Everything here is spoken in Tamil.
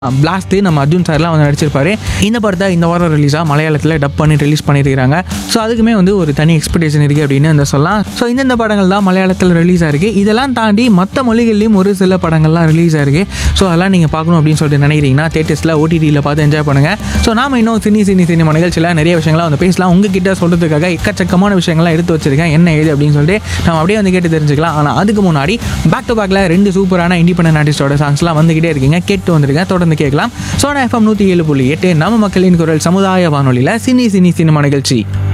பிளாஸ்ட் நம்ம அர்ஜுன் சார்லாம் வந்து நடிச்சிருப்பாரு இந்த படத்தை இந்த வாரம் ரிலீஸாக மலையாளத்தில் டப் பண்ணி ரிலீஸ் பண்ணியிருக்காங்க ஸோ அதுக்குமே வந்து ஒரு தனி எக்ஸ்பெக்டேஷன் இருக்குது அப்படின்னு வந்து சொல்லலாம் ஸோ இந்தந்த படங்கள் தான் மலையாளத்தில் ரிலீஸ் ஆயிருக்கு இதெல்லாம் தாண்டி மற்ற மொழிகள்லையும் ஒரு சில படங்கள்லாம் ரிலீஸ் ஆயிருக்கு ஸோ அதெல்லாம் நீங்கள் பார்க்கணும் அப்படின்னு சொல்லிட்டு நினைக்கிறீங்கன்னா தேட்டர்ஸில் ஓடிடியில் பார்த்து என்ஜாய் பண்ணுங்கள் ஸோ நாம இன்னும் சினி சினி சினிமா நிகழ்ச்சியில் நிறைய விஷயங்கள்லாம் வந்து பேசலாம் உங்ககிட்ட சொல்கிறதுக்காக எக்கச்சக்கமான விஷயங்கள்லாம் எடுத்து வச்சிருக்கேன் என்ன ஏது அப்படின்னு சொல்லிட்டு நம்ம அப்படியே வந்து கேட்டு தெரிஞ்சுக்கலாம் ஆனால் அதுக்கு முன்னாடி பேக் டு பேக்கில் ரெண்டு சூப்பரான இண்டிபெண்டன்ட் ஆர்டிஸ்டோட சாங்ஸ்லாம் வந்துகிட்டே இருக்கீங்க கேட்டு வந்திருக்கேன் தொடர்ந்து கேட்கலாம் சோனா எஃப்எம் நூற்றி ஏழு புள்ளி எட்டு நம்ம மக்களின் குரல் சமுதாய வானொலியில் சினி சினி சினிமா நிகழ்ச்சி